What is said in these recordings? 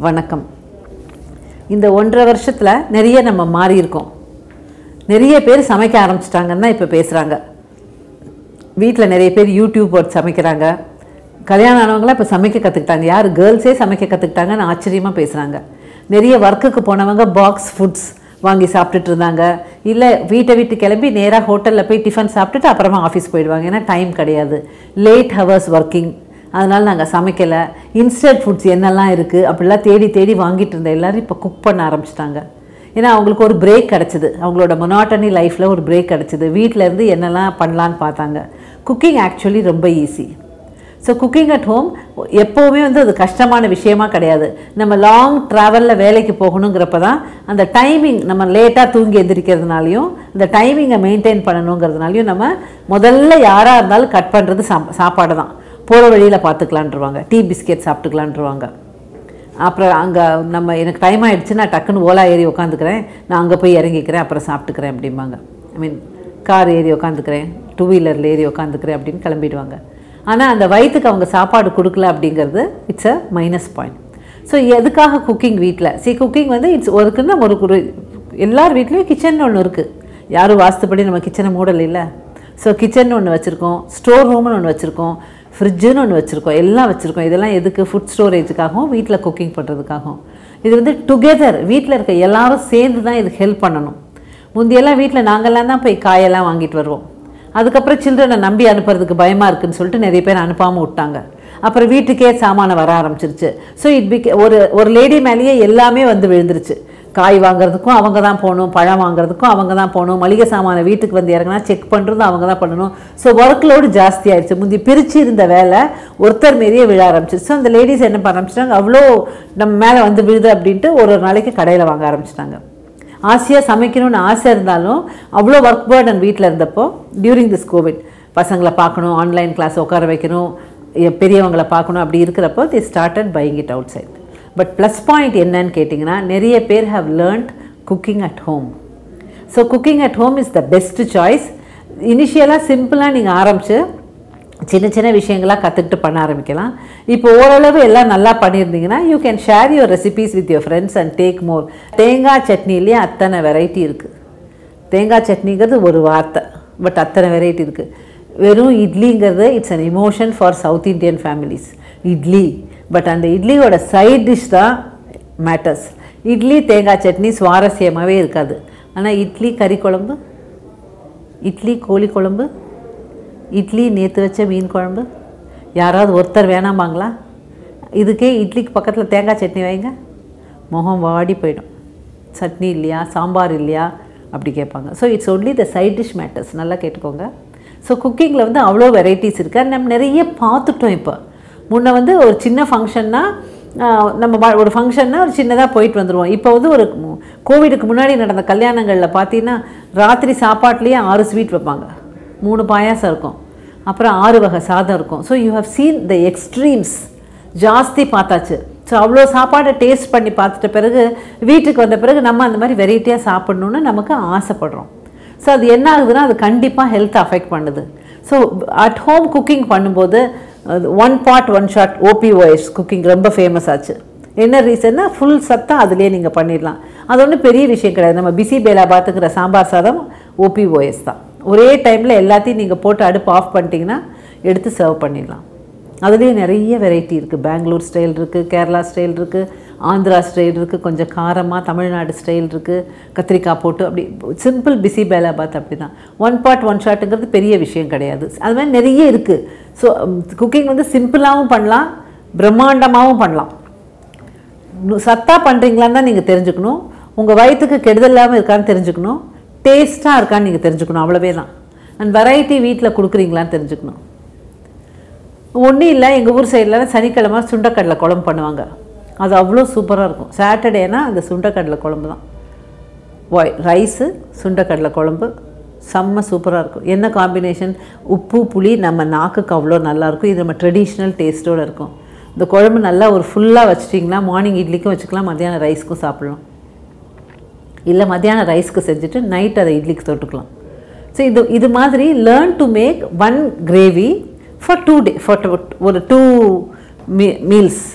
வணக்கம் இந்த ஒன்றரை வருஷத்தில் நிறைய நம்ம மாறி இருக்கோம் நிறைய பேர் சமைக்க ஆரம்பிச்சிட்டாங்கன்னு தான் இப்போ பேசுகிறாங்க வீட்டில் நிறைய பேர் யூடியூப் போட்டு சமைக்கிறாங்க கல்யாணம் ஆனவங்களாம் இப்போ சமைக்க கற்றுக்கிட்டாங்க யார் கேர்ள்ஸே சமைக்க கற்றுக்கிட்டாங்கன்னு ஆச்சரியமாக பேசுகிறாங்க நிறைய ஒர்க்குக்கு போனவங்க பாக்ஸ் ஃபுட்ஸ் வாங்கி சாப்பிட்டுட்டு இருந்தாங்க இல்லை வீட்டை விட்டு கிளம்பி நேராக ஹோட்டலில் போய் டிஃபன் சாப்பிட்டுட்டு அப்புறமா ஆஃபீஸ் போயிடுவாங்க ஏன்னா டைம் கிடையாது லேட் ஹவர்ஸ் ஒர்க்கிங் அதனால் நாங்கள் சமைக்கலை இன்ஸ்டன்ட் ஃபுட்ஸ் என்னெல்லாம் இருக்குது அப்படிலாம் தேடி தேடி வாங்கிட்டு இருந்த எல்லோரும் இப்போ குக் பண்ண ஆரம்பிச்சிட்டாங்க ஏன்னா அவங்களுக்கு ஒரு பிரேக் கிடச்சிது அவங்களோட மொனாட்டனி லைஃப்பில் ஒரு பிரேக் கிடச்சிது வீட்டிலேருந்து என்னெல்லாம் பண்ணலான்னு பார்த்தாங்க குக்கிங் ஆக்சுவலி ரொம்ப easy so cooking at home எப்போவுமே வந்து அது கஷ்டமான விஷயமா கிடையாது நம்ம லாங் ட்ராவலில் வேலைக்கு போகணுங்கிறப்ப தான் அந்த டைமிங் நம்ம லேட்டாக தூங்கி எந்திரிக்கிறதுனாலையும் அந்த டைமிங்கை மெயின்டைன் பண்ணணுங்கிறதுனாலையும் நம்ம முதல்ல யாராக இருந்தாலும் கட் பண்ணுறது சாப் சாப்பாடு தான் போகிற வழியில் பார்த்துக்கலான்ருவாங்க டீ பிஸ்கெட் சாப்பிட்டுக்கலான்ருவாங்க அப்புறம் அங்கே நம்ம எனக்கு டைம் ஆகிடுச்சு நான் டக்குன்னு ஓலா ஏறி உட்காந்துக்கிறேன் நான் அங்கே போய் இறங்கிக்கிறேன் அப்புறம் சாப்பிட்டுக்கிறேன் அப்படிம்பாங்க ஐ மீன் கார் ஏறி உட்காந்துக்கிறேன் டூ வீலரில் ஏறி உட்காந்துக்கிறேன் அப்படின்னு கிளம்பிடுவாங்க ஆனால் அந்த வயிற்றுக்கு அவங்க சாப்பாடு கொடுக்கல அப்படிங்கிறது it's a minus point so எதுக்காக குக்கிங் வீட்டில் சி குக்கிங் வந்து இட்ஸ் ஒருக்குன்னு ஒரு ஒரு எல்லார் வீட்லேயும் கிச்சன் ஒன்று இருக்குது யாரும் வாஸ்துப்படி நம்ம கிச்சனை மூடல இல்லை ஸோ கிச்சன் ஒன்று வச்சுருக்கோம் ஸ்டோர் ரூம்னு ஒன்று வச்சுருக்கோம் ஃப்ரிட்ஜுன்னு ஒன்று வச்சுருக்கோம் எல்லாம் வச்சுருக்கோம் இதெல்லாம் எதுக்கு ஃபுட் ஸ்டோரேஜுக்காகவும் வீட்டில் குக்கிங் பண்ணுறதுக்காகவும் இது வந்து டுகெதர் வீட்டில் இருக்க எல்லாரும் சேர்ந்து தான் இதுக்கு ஹெல்ப் பண்ணணும் முந்தியெல்லாம் வீட்டில் நாங்கள்லாம் தான் போய் காயெல்லாம் வாங்கிட்டு வருவோம் அதுக்கப்புறம் சில்ட்ரனை நம்பி அனுப்புறதுக்கு பயமாக இருக்குன்னு சொல்லிட்டு நிறைய பேர் அனுப்பாமல் விட்டாங்க அப்புறம் வீட்டுக்கே சாமானை வர ஆரம்பிச்சிருச்சு ஸோ இட் பிக் ஒரு ஒரு லேடி மேலேயே எல்லாமே வந்து விழுந்துருச்சு காய் வாங்குறதுக்கும் அவங்க தான் போகணும் பழம் வாங்குறதுக்கும் அவங்க தான் போகணும் மளிகை சாமானை வீட்டுக்கு வந்து இறங்கினா செக் பண்ணுறதும் அவங்க தான் பண்ணணும் ஸோ ஒர்க் லோடு ஜாஸ்தி ஆயிடுச்சு முந்தி பிரித்து இருந்த வேலை ஒருத்தர் மாரியே விழ ஆரம்பிச்சிருச்சு ஸோ அந்த லேடிஸ் என்ன பண்ண ஆரம்பிச்சிட்டாங்க அவ்வளோ நம்ம மேலே வந்து விழுது அப்படின்ட்டு ஒரு ஒரு நாளைக்கு கடையில் வாங்க ஆரம்பிச்சிட்டாங்க ஆசையாக சமைக்கணும்னு ஆசை இருந்தாலும் அவ்வளோ ஒர்க் பேர்டன் வீட்டில் இருந்தப்போ டியூரிங் திஸ் கோவிட் பசங்களை பார்க்கணும் ஆன்லைன் கிளாஸ் உட்கார வைக்கணும் எ- பெரியவங்களை பார்க்கணும் அப்படி இருக்கிறப்போ they started buying it outside but plus point என்னன்னு கேட்டிங்கன்னா நிறைய பேர் have learnt cooking at home so cooking at home is the best choice இனிஷியலாக சிம்பிளாக நீங்கள் ஆரம்பித்து சின்ன சின்ன விஷயங்களாக கற்றுக்கிட்டு பண்ண ஆரம்பிக்கலாம் இப்போ ஓரளவு எல்லாம் நல்லா பண்ணியிருந்தீங்கன்னா you can share your recipes with your friends and take more தேங்காய் சட்னிலேயே அத்தனை வெரைட்டி இருக்குது தேங்காய் சட்னிங்கிறது ஒரு வார்த்தை பட் அத்தனை வெரைட்டி இருக்குது வெறும் இட்லிங்கிறது it's an emotion for south Indian families idli but அந்த இட்லியோட சைட் டிஷ் தான் மேட்டர்ஸ் இட்லி தேங்காய் சட்னி சுவாரஸ்யமாகவே இருக்காது ஆனால் இட்லி கறி குழம்பு இட்லி கோழி குழம்பு இட்லி நேற்று வச்ச மீன் குழம்பு யாராவது ஒருத்தர் வேணாமாங்களா இதுக்கே இட்லிக்கு பக்கத்தில் தேங்காய் சட்னி வைங்க முகம் வாடி போயிடும் சட்னி இல்லையா சாம்பார் இல்லையா அப்படி கேட்பாங்க so it's only the side dish matters நல்லா கேட்டுக்கோங்க ஸோ குக்கிங்கில் வந்து அவ்வளோ வெரைட்டிஸ் இருக்குது நம்ம நிறைய பார்த்துட்டோம் இப்போ முன்ன வந்து ஒரு சின்ன ஃபங்க்ஷன்னா நம்ம வா- ஒரு ஃபங்க்ஷன்னா ஒரு சின்னதாக போயிட்டு வந்துடுவோம் இப்போ வந்து ஒரு மு- கோவிடுக்கு முன்னாடி நடந்த கல்யாணங்களில் பார்த்தீங்கன்னா ராத்திரி சாப்பாட்லேயே ஆறு ஸ்வீட் வைப்பாங்க மூணு பாயாசம் இருக்கும் அப்புறம் ஆறு வகை சாதம் இருக்கும் so you have seen the extremes ஜாஸ்தி பார்த்தாச்சு ஸோ அவ்வளோ சாப்பாடை டேஸ்ட் பண்ணி பார்த்துட்ட பிறகு வீட்டுக்கு வந்த பிறகு நம்ம அந்த மாதிரி வெரைட்டியாக சாப்பிடணுன்னு நமக்கு ஆசைப்படுறோம் ஸோ அது என்ன ஆகுதுன்னா அது கண்டிப்பாக ஹெல்த் அஃபெக்ட் பண்ணுது ஸோ அட் ஹோம் குக்கிங் பண்ணும்போது one pot one shot OPOS cooking ரொம்ப ஃபேமஸ் ஆச்சு என்ன ரீசன்னா ஃபுல் சத்தம் அதுலேயே நீங்கள் பண்ணிடலாம் அது ஒன்றும் பெரிய விஷயம் கிடையாது நம்ம பிசி பேலா பாத்துக்கிற சாம்பார் சாதம் ஓபிஓஎஸ் தான் ஒரே டைமில் எல்லாத்தையும் நீங்கள் போட்டு அடுப்பு ஆஃப் பண்ணிட்டீங்கன்னா எடுத்து சர்வ் பண்ணிடலாம் அதுலேயும் நிறைய வெரைட்டி இருக்குது பெங்களூர் ஸ்டைல் இருக்குது கேரளா ஸ்டைல் இருக்குது ஆந்திரா ஸ்டைல் இருக்குது கொஞ்சம் காரமாக தமிழ்நாடு ஸ்டைல் இருக்குது கத்திரிக்காய் போட்டு அப்படி சிம்பிள் பிசி பேலாபாத் அப்படி தான் ஒன் பாட் ஒன் ஷாட்டுங்கிறது பெரிய விஷயம் கிடையாது அது மாதிரி நிறைய இருக்குது ஸோ குக்கிங் வந்து சிம்பிளாகவும் பண்ணலாம் பிரம்மாண்டமாகவும் பண்ணலாம் நு- சத்தா பண்ணுறீங்களான்னு தான் நீங்கள் தெரிஞ்சுக்கணும் உங்கள் வயிற்றுக்கு கெடுதல் இல்லாமல் இருக்கான்னு தெரிஞ்சுக்கணும் டேஸ்ட்டாக இருக்கான்னு நீங்கள் தெரிஞ்சுக்கணும் அவ்வளவே தான் அண்ட் வெரைட்டி வீட்டில் கொடுக்குறீங்களான்னு தெரிஞ்சுக்கணும் ஒன்றும் இல்லை எங்கள் ஊர் சைடில் சனிக்கிழமை சுண்டக்கடலை குழம்பு பண்ணுவாங்க அது அவ்வளோ சூப்பராக இருக்கும் சாட்டர்டேனா அந்த சுண்டக்கடலை குழம்பு தான் ஒய் ரைஸு சுண்டக்கடலை குழம்பு செம்ம சூப்பராக இருக்கும் என்ன காம்பினேஷன் உப்பு புளி நம்ம நாக்குக்கு அவ்வளோ நல்லாயிருக்கும் இது நம்ம ட்ரெடிஷ்னல் டேஸ்ட்டோடு இருக்கும் இந்த குழம்பு நல்லா ஒரு ஃபுல்லாக வச்சிட்டிங்கன்னா மார்னிங் இட்லிக்கும் வச்சுக்கலாம் மத்தியானம் ரைஸ்க்கும் சாப்பிடலாம் இல்லை மத்தியானம் ரைஸ்க்கு செஞ்சுட்டு நைட் அதை இட்லிக்கு தொட்டுக்கலாம் ஸோ இது இது மாதிரி learn to make one gravy for two day for ஒரு டூ மீ மீல்ஸ்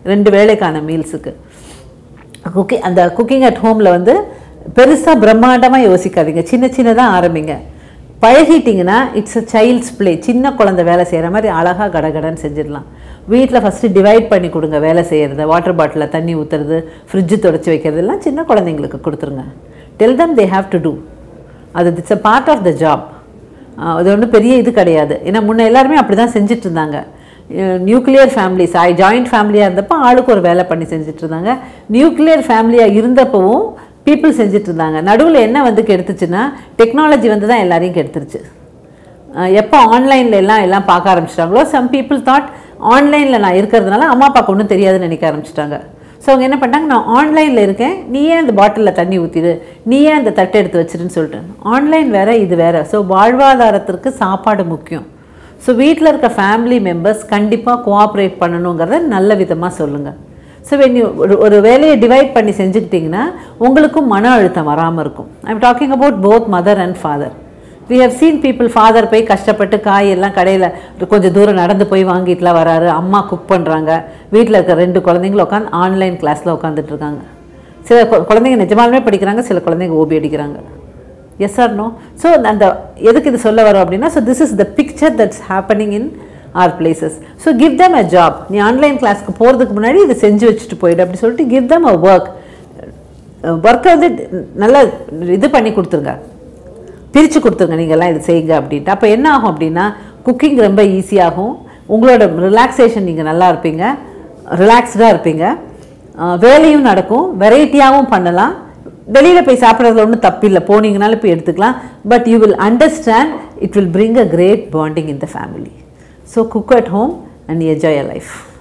ரெண்டு வேளைக்கான மீல்ஸுக்கு குக்கிங் அந்த குக்கிங் அட் ஹோமில் வந்து பெருசாக பிரம்மாண்டமாக யோசிக்காதீங்க சின்ன சின்னதாக ஆரம்பிங்க பழகிட்டிங்கன்னா இட்ஸ் அ சைல்ட்ஸ் ப்ளே சின்ன குழந்தை வேலை செய்கிற மாதிரி அழகாக கடகடன்னு செஞ்சிடலாம் வீட்டில் ஃபஸ்ட்டு டிவைட் பண்ணி கொடுங்க வேலை செய்கிறது வாட்டர் பாட்டிலில் தண்ணி ஊற்றுறது ஃப்ரிட்ஜு தொடச்சி வைக்கிறது எல்லாம் சின்ன குழந்தைங்களுக்கு கொடுத்துருங்க tell them they have to do அது it's a part of the job அது ஒன்றும் பெரிய இது கிடையாது ஏன்னா முன்ன எல்லாருமே அப்படி தான் செஞ்சுட்டு இருந்தாங்க நியூக்ளியர் ஃபேமிலிஸ் ஐ ஜாயிண்ட் ஃபேமிலியாக இருந்தப்போ ஆளுக்கு ஒரு வேலை பண்ணி செஞ்சுட்டு இருந்தாங்க நியூக்ளியர் ஃபேமிலியாக இருந்தப்பவும் பீப்புள் செஞ்சுட்டு இருந்தாங்க நடுவில் என்ன வந்து கெடுத்துச்சுன்னா டெக்னாலஜி வந்து தான் எல்லாரையும் கெடுத்துருச்சு அஹ் எப்போ ஆன்லைனில் எல்லாம் எல்லாம் பார்க்க ஆரம்பிச்சிட்டாங்களோ சம் பீப்புள் தாட் ஆன்லைனில் நான் இருக்கிறதுனால அம்மா அப்பாவுக்கு ஒன்றும் தெரியாதுன்னு நினைக்க ஆரம்பிச்சிட்டாங்க ஸோ அவங்க என்ன பண்ணிட்டாங்க நான் ஆன்லைனில் இருக்கேன் நீ ஏன் அந்த பாட்டிலில் தண்ணி ஊற்றிடு நீ ஏன் அந்த தட்டை எடுத்து வச்சிருன்னு சொல்லிட்டு ஆன்லைன் வேறு இது வேறு ஸோ வாழ்வாதாரத்திற்கு சாப்பாடு முக்கியம் ஸோ வீட்டில் இருக்க ஃபேமிலி மெம்பர்ஸ் கண்டிப்பாக கோஆப்ரேட் பண்ணணுங்கிறத நல்ல விதமாக சொல்லுங்கள் ஸோ வென் யூ ஒரு ஒரு வேலையை டிவைட் பண்ணி செஞ்சுக்கிட்டிங்கன்னா உங்களுக்கும் மன அழுத்தம் வராமல் இருக்கும் I'm talking about both mother and father we have seen people father போய் கஷ்டப்பட்டு காய் எல்லாம் கடையில் கொஞ்சம் தூரம் நடந்து போய் வாங்கிட்டுலாம் வராரு அம்மா குக் பண்ணுறாங்க வீட்டில் இருக்க ரெண்டு குழந்தைங்களும் உட்காந்து ஆன்லைன் கிளாஸில் உட்காந்துட்டு இருக்காங்க சில கு- குழந்தைங்க நிஜமாலுமே படிக்கிறாங்க சில குழந்தைங்க ஓபி அடிக்கிறாங்க எஸ் ஆர் நோ ஸோ அந்த எதுக்கு இது சொல்ல வரோம் அப்படின்னா so this is the picture that's happening in our places so give them a job நீ ஆன்லைன் கிளாஸ்க்கு போகிறதுக்கு முன்னாடி இதை செஞ்சு வச்சுட்டு போயிடு அப்படி சொல்லிட்டு கிவ் தம் அ ஒர்க் ஒர்க்கை வந்து நல்லா இது பண்ணி கொடுத்துருங்க பிரித்து கொடுத்துருங்க நீங்கள்லாம் இது செய்யுங்க அப்படின்ட்டு அப்போ என்ன ஆகும் அப்படின்னா குக்கிங் ரொம்ப ஈஸியாகும் உங்களோட ரிலாக்ஸேஷன் நீங்கள் நல்லா இருப்பீங்க ரிலாக்ஸ்டாக இருப்பீங்க அஹ் வேலையும் நடக்கும் வெரைட்டியாகவும் பண்ணலாம் வெளியில் போய் சாப்பிட்றதுல ஒன்றும் தப்பில்லை போனீங்கனாலும் போய் எடுத்துக்கலாம் but you will understand it will bring a great bonding in the family so cook at home and enjoy a life